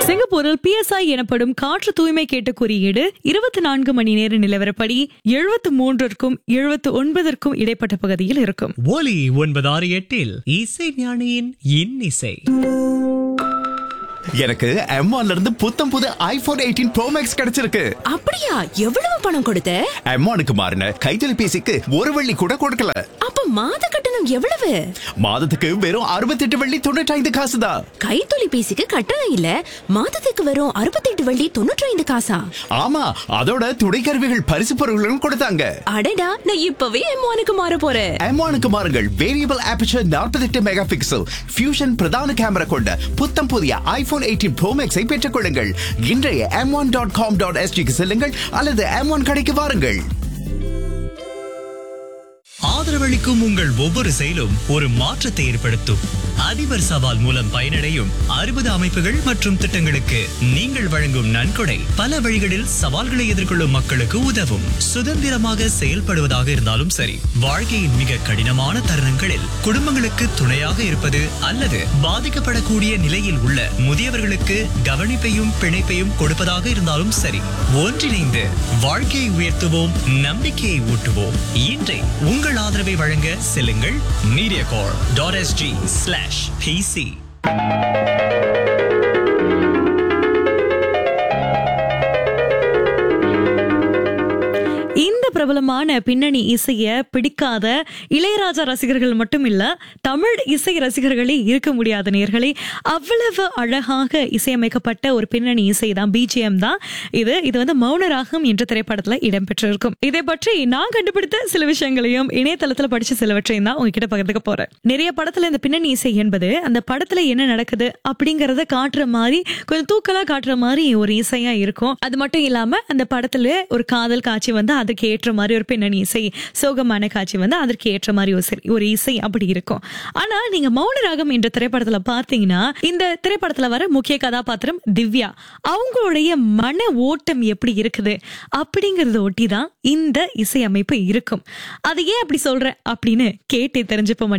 சிங்கப்பூரில் பிஎஸ்ஐ எனப்படும் காற்று தூய்மை கேட்ட குறியீடு இருபத்தி நான்கு மணி நேர நிலவரப்படி எழுபத்து மூன்றிற்கும் எழுபத்து ஒன்பதற்கும் இடைப்பட்ட பகுதியில் இருக்கும் ஒலி ஒன்பது ஆறு எட்டில் இசை ஞானியின் இன்னிசை எனக்கு M1 ல இருந்து புத்தம் புது ஐபோன் எயிட்டீன் ப்ரோ மேக்ஸ் கிடைச்சிருக்கு அப்படியா எவ்வளவு பணம் கொடுத்த M1 க்கு மாறின கைத்தொலைபேசிக்கு ஒரு வெள்ளி கூட கொடுக்கல அப்ப மாத கட்டணம் எவ்வளவு மாதத்துக்கு வெறும் அறுபத்தெட்டு வெள்ளி தொண்ணூற்றி காசு தான் கைத்தொலைபேசிக்கு கட்டணம் இல்ல மாதத்துக்கு வரும் அறுபத்தெட்டு வள்ளி தொண்ணூற்றி ஐந்து காசா ஆமா அதோட துணை கருவிகள் பரிசு பொருள்களும் கொடுத்தாங்க அடடா நான் இப்பவே எம்மானுக்கு மாற போறேன் M1 க்கு மாறுங்கள் variable aperture 48 megapixel fusion பிரதான கேமரா கொண்ட புத்தம் புதிய ஐபோன் எயிட்டீன் ப்ரோ மேக்ஸை பெற்றுக் கொள்ளுங்கள் இன்றைய M one dot com dot எஸ்டிக்கு செல்லுங்கள் அல்லது எம் ஒன் கடைக்கு வாருங்கள் ஆதரவளிக்கும் உங்கள் ஒவ்வொரு செயலும் ஒரு மாற்றத்தை ஏற்படுத்தும் அதிபர் சவால் மூலம் பயனடையும் அறுபது அமைப்புகள் மற்றும் திட்டங்களுக்கு நீங்கள் வழங்கும் நன்கொடை பல வழிகளில் சவால்களை எதிர்கொள்ளும் மக்களுக்கு உதவும் சுதந்திரமாக செயல்படுவதாக இருந்தாலும் சரி வாழ்க்கையின் மிக கடினமான தருணங்களில் குடும்பங்களுக்கு துணையாக இருப்பது அல்லது பாதிக்கப்படக்கூடிய நிலையில் உள்ள முதியவர்களுக்கு கவனிப்பையும் பிணைப்பையும் கொடுப்பதாக இருந்தாலும் சரி ஒன்றிணைந்து வாழ்க்கையை உயர்த்துவோம் நம்பிக்கையை ஊட்டுவோம் இன்றை உங்கள் ஆதரவை வழங்க செல்லுங்கள் Mediacorp dot SG slash PC இந்த பிரபலமான பின்னணி இசைய பிடிக்காத இளையராஜா ரசிகர்கள் மட்டும் இல்ல தமிழ் இசை ரசிகர்களே இருக்க முடியாத நேர்களே அவ்வளவு அழகாக இசையமைக்கப்பட்ட ஒரு பின்னணி இசை தான் பிஜிஎம் தான் இது இது வந்து மௌனராகம் என்ற திரைப்படத்துல இடம்பெற்றிருக்கும் இதை பற்றி நான் கண்டுபிடித்த சில விஷயங்களையும் இணையதளத்துல படிச்ச சிலவற்றையும் தான் உங்ககிட்ட பகிர்ந்துக்க போறேன் நிறைய படத்துல இந்த பின்னணி இசை என்பது அந்த படத்துல என்ன நடக்குது அப்படிங்கறத காட்டுற மாதிரி கொஞ்சம் தூக்கலா காட்டுற மாதிரி ஒரு இசையா இருக்கும் அது மட்டும் இல்லாம அந்த படத்துல ஒரு காதல் காட்சி வந்து அதுக்கு ஏற்ற மாதிரி ஒரு பின்னணி இசை சோகமான காட்சி வந்து அதற்கு ஏற்ற மாதிரி ஒரு இசை- ஒரு இசை அப்படி இருக்கும் ஆனா நீங்க மௌனராகம் என்ற திரைப்படத்துல பார்த்தீங்கன்னா இந்த திரைப்படத்துல வர முக்கிய கதாபாத்திரம் திவ்யா அவங்களுடைய மன ஓட்டம் எப்படி இருக்குது அப்படிங்கறத ஒட்டி தான் இந்த இசையமைப்பு இருக்கும் அது ஏன் அப்படி சொல்றேன் அப்படின்னு கேட்டு தெரிஞ்சுப்போம்